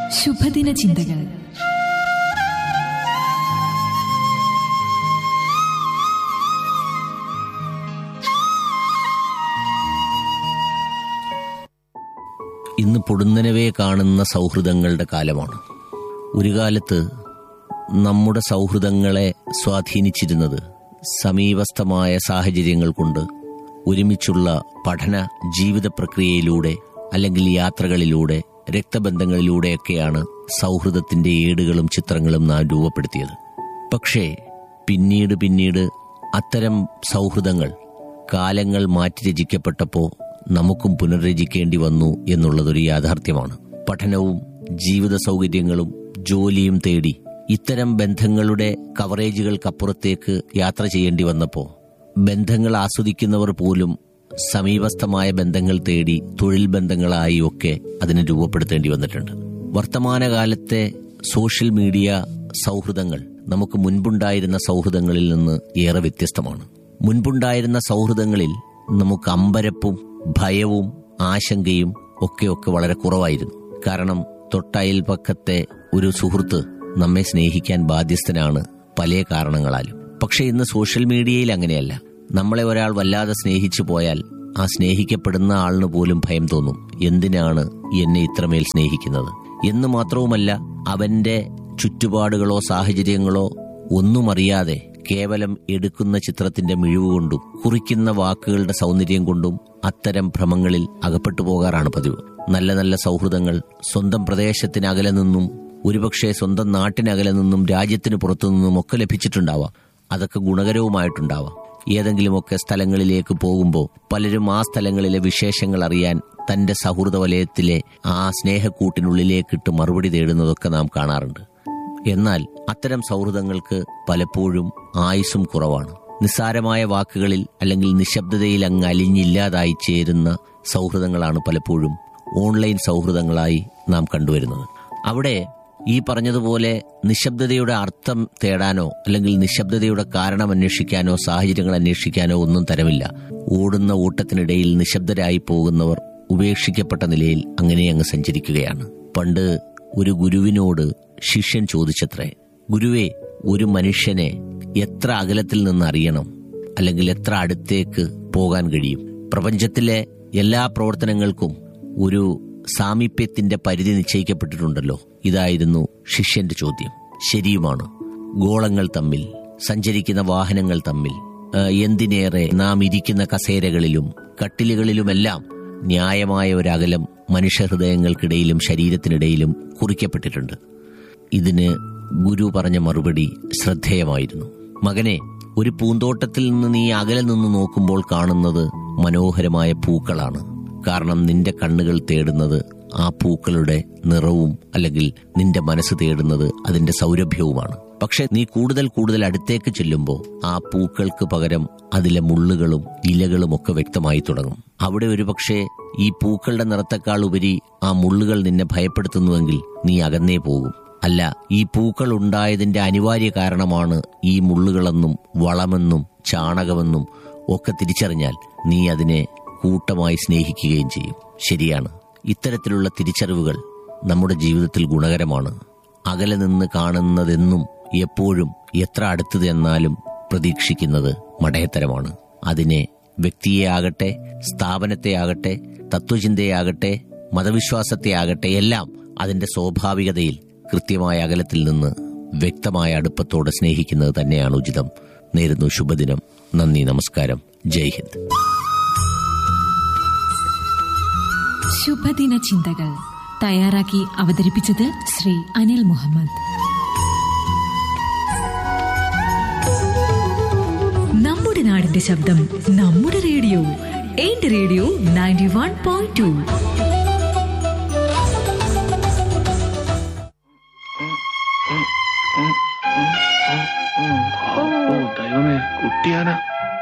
ശുഭദിന ചിന്തകൾ ഇന്ന് പൊടുന്നനവേ കാണുന്ന സൗഹൃദങ്ങളുടെ കാലമാണ് ഒരു കാലത്ത് നമ്മുടെ സൗഹൃദങ്ങളെ സ്വാധീനിച്ചിരുന്നത് സമീപസ്ഥമായ സാഹചര്യങ്ങൾ കൊണ്ട് ഒരുമിച്ചുള്ള പഠന ജീവിത പ്രക്രിയയിലൂടെ അല്ലെങ്കിൽ യാത്രകളിലൂടെ രക്തബന്ധങ്ങളിലൂടെയൊക്കെയാണ് സൗഹൃദത്തിന്റെ ഏടുകളും ചിത്രങ്ങളും നാം രൂപപ്പെടുത്തിയത് പക്ഷേ പിന്നീട് പിന്നീട് അത്തരം സൗഹൃദങ്ങൾ കാലങ്ങൾ മാറ്റി രചിക്കപ്പെട്ടപ്പോൾ നമുക്കും പുനർരചിക്കേണ്ടി വന്നു എന്നുള്ളതൊരു യാഥാർത്ഥ്യമാണ് പഠനവും ജീവിത സൗകര്യങ്ങളും ജോലിയും തേടി ഇത്തരം ബന്ധങ്ങളുടെ കവറേജുകൾക്കപ്പുറത്തേക്ക് യാത്ര ചെയ്യേണ്ടി വന്നപ്പോൾ ബന്ധങ്ങൾ ആസ്വദിക്കുന്നവർ പോലും സമീപസ്ഥമായ ബന്ധങ്ങൾ തേടി തൊഴിൽ ബന്ധങ്ങളായി ഒക്കെ അതിനെ രൂപപ്പെടുത്തേണ്ടി വന്നിട്ടുണ്ട് വർത്തമാനകാലത്തെ സോഷ്യൽ മീഡിയ സൗഹൃദങ്ങൾ നമുക്ക് മുൻപുണ്ടായിരുന്ന സൗഹൃദങ്ങളിൽ നിന്ന് ഏറെ വ്യത്യസ്തമാണ് മുൻപുണ്ടായിരുന്ന സൗഹൃദങ്ങളിൽ നമുക്ക് അമ്പരപ്പും ഭയവും ആശങ്കയും ഒക്കെ ഒക്കെ വളരെ കുറവായിരുന്നു കാരണം തൊട്ടയൽപക്കത്തെ ഒരു സുഹൃത്ത് നമ്മെ സ്നേഹിക്കാൻ ബാധ്യസ്ഥനാണ് പല കാരണങ്ങളാലും പക്ഷെ ഇന്ന് സോഷ്യൽ മീഡിയയിൽ അങ്ങനെയല്ല നമ്മളെ ഒരാൾ വല്ലാതെ സ്നേഹിച്ചു പോയാൽ ആ സ്നേഹിക്കപ്പെടുന്ന ആളിന് പോലും ഭയം തോന്നും എന്തിനാണ് എന്നെ ഇത്രമേൽ സ്നേഹിക്കുന്നത് എന്ന് മാത്രവുമല്ല അവന്റെ ചുറ്റുപാടുകളോ സാഹചര്യങ്ങളോ ഒന്നും അറിയാതെ കേവലം എടുക്കുന്ന ചിത്രത്തിന്റെ മിഴിവുകൊണ്ടും കുറിക്കുന്ന വാക്കുകളുടെ സൗന്ദര്യം കൊണ്ടും അത്തരം ഭ്രമങ്ങളിൽ അകപ്പെട്ടു പോകാറാണ് പതിവ് നല്ല നല്ല സൗഹൃദങ്ങൾ സ്വന്തം പ്രദേശത്തിന് അകലെ നിന്നും ഒരുപക്ഷെ സ്വന്തം നാട്ടിനകലെ നിന്നും രാജ്യത്തിന് പുറത്തു നിന്നും ഒക്കെ ലഭിച്ചിട്ടുണ്ടാവാം അതൊക്കെ ഗുണകരവുമായിട്ടുണ്ടാവാം ഏതെങ്കിലുമൊക്കെ സ്ഥലങ്ങളിലേക്ക് പോകുമ്പോൾ പലരും ആ സ്ഥലങ്ങളിലെ വിശേഷങ്ങൾ അറിയാൻ തന്റെ സൗഹൃദ വലയത്തിലെ ആ സ്നേഹക്കൂട്ടിനുള്ളിലേക്കിട്ട് മറുപടി തേടുന്നതൊക്കെ നാം കാണാറുണ്ട് എന്നാൽ അത്തരം സൗഹൃദങ്ങൾക്ക് പലപ്പോഴും ആയുസ്സും കുറവാണ് നിസ്സാരമായ വാക്കുകളിൽ അല്ലെങ്കിൽ നിശബ്ദതയിൽ അങ്ങ് അലിഞ്ഞില്ലാതായി ചേരുന്ന സൗഹൃദങ്ങളാണ് പലപ്പോഴും ഓൺലൈൻ സൗഹൃദങ്ങളായി നാം കണ്ടുവരുന്നത് അവിടെ ഈ പറഞ്ഞതുപോലെ നിശബ്ദതയുടെ അർത്ഥം തേടാനോ അല്ലെങ്കിൽ നിശബ്ദതയുടെ കാരണം അന്വേഷിക്കാനോ സാഹചര്യങ്ങൾ അന്വേഷിക്കാനോ ഒന്നും തരമില്ല ഓടുന്ന ഓട്ടത്തിനിടയിൽ നിശബ്ദരായി പോകുന്നവർ ഉപേക്ഷിക്കപ്പെട്ട നിലയിൽ അങ്ങനെ അങ്ങ് സഞ്ചരിക്കുകയാണ് പണ്ട് ഒരു ഗുരുവിനോട് ശിഷ്യൻ ചോദിച്ചത്രേ ഗുരുവെ ഒരു മനുഷ്യനെ എത്ര അകലത്തിൽ നിന്ന് അറിയണം അല്ലെങ്കിൽ എത്ര അടുത്തേക്ക് പോകാൻ കഴിയും പ്രപഞ്ചത്തിലെ എല്ലാ പ്രവർത്തനങ്ങൾക്കും ഒരു സാമീപ്യത്തിന്റെ പരിധി നിശ്ചയിക്കപ്പെട്ടിട്ടുണ്ടല്ലോ ഇതായിരുന്നു ശിഷ്യന്റെ ചോദ്യം ശരിയുമാണ് ഗോളങ്ങൾ തമ്മിൽ സഞ്ചരിക്കുന്ന വാഹനങ്ങൾ തമ്മിൽ ആ, എന്തിനേറെ നാം ഇരിക്കുന്ന കസേരകളിലും കട്ടിലുകളിലുമെല്ലാം ന്യായമായ ഒരു അകലം മനുഷ്യഹൃദയങ്ങൾക്കിടയിലും ശരീരത്തിനിടയിലും കുറിക്കപ്പെട്ടിട്ടുണ്ട് ഇതിന് ഗുരു പറഞ്ഞ മറുപടി ശ്രദ്ധേയമായിരുന്നു മകനെ ഒരു പൂന്തോട്ടത്തിൽ നിന്ന് നീ അകലെ നിന്ന് നോക്കുമ്പോൾ കാണുന്നത് മനോഹരമായ പൂക്കളാണ് കാരണം നിന്റെ കണ്ണുകൾ തേടുന്നത് ആ പൂക്കളുടെ നിറവും അല്ലെങ്കിൽ നിന്റെ മനസ്സ് തേടുന്നത് അതിന്റെ സൗരഭ്യവുമാണ് പക്ഷെ നീ കൂടുതൽ കൂടുതൽ അടുത്തേക്ക് ചെല്ലുമ്പോൾ ആ പൂക്കൾക്ക് പകരം അതിലെ മുള്ളുകളും ഇലകളും ഒക്കെ വ്യക്തമായി തുടങ്ങും അവിടെ ഒരുപക്ഷെ ഈ പൂക്കളുടെ നിറത്തെക്കാൾ ഉപരി ആ മുള്ളുകൾ നിന്നെ ഭയപ്പെടുത്തുന്നുവെങ്കിൽ നീ അകന്നേ പോകും അല്ല ഈ പൂക്കൾ ഉണ്ടായതിന്റെ അനിവാര്യ കാരണമാണ് ഈ മുള്ളുകളെന്നും വളമെന്നും ചാണകമെന്നും ഒക്കെ തിരിച്ചറിഞ്ഞാൽ നീ അതിനെ കൂട്ടമായി സ്നേഹിക്കുകയും ചെയ്യും ശരിയാണ് ഇത്തരത്തിലുള്ള തിരിച്ചറിവുകൾ നമ്മുടെ ജീവിതത്തിൽ ഗുണകരമാണ് അകലെ നിന്ന് കാണുന്നതെന്നും എപ്പോഴും എത്ര അടുത്തത് എന്നാലും പ്രതീക്ഷിക്കുന്നത് മടയത്തരമാണ് അതിനെ വ്യക്തിയെ ആകട്ടെ സ്ഥാപനത്തെ ആകട്ടെ തത്വചിന്തയാകട്ടെ മതവിശ്വാസത്തെ ആകട്ടെ എല്ലാം അതിന്റെ സ്വാഭാവികതയിൽ കൃത്യമായ അകലത്തിൽ നിന്ന് വ്യക്തമായ അടുപ്പത്തോടെ സ്നേഹിക്കുന്നത് തന്നെയാണ് ഉചിതം നേരുന്നു ശുഭദിനം നന്ദി നമസ്കാരം ജയ് ഹിന്ദ് ശുഭദിന ചിന്തകൾ തയ്യാറാക്കി അവതരിപ്പിച്ചത് ശ്രീ അനിൽ മുഹമ്മദ് നമ്മുടെ നാടിന്റെ ശബ്ദം നമ്മുടെ റേഡിയോ എന്റെ radio ninety one point to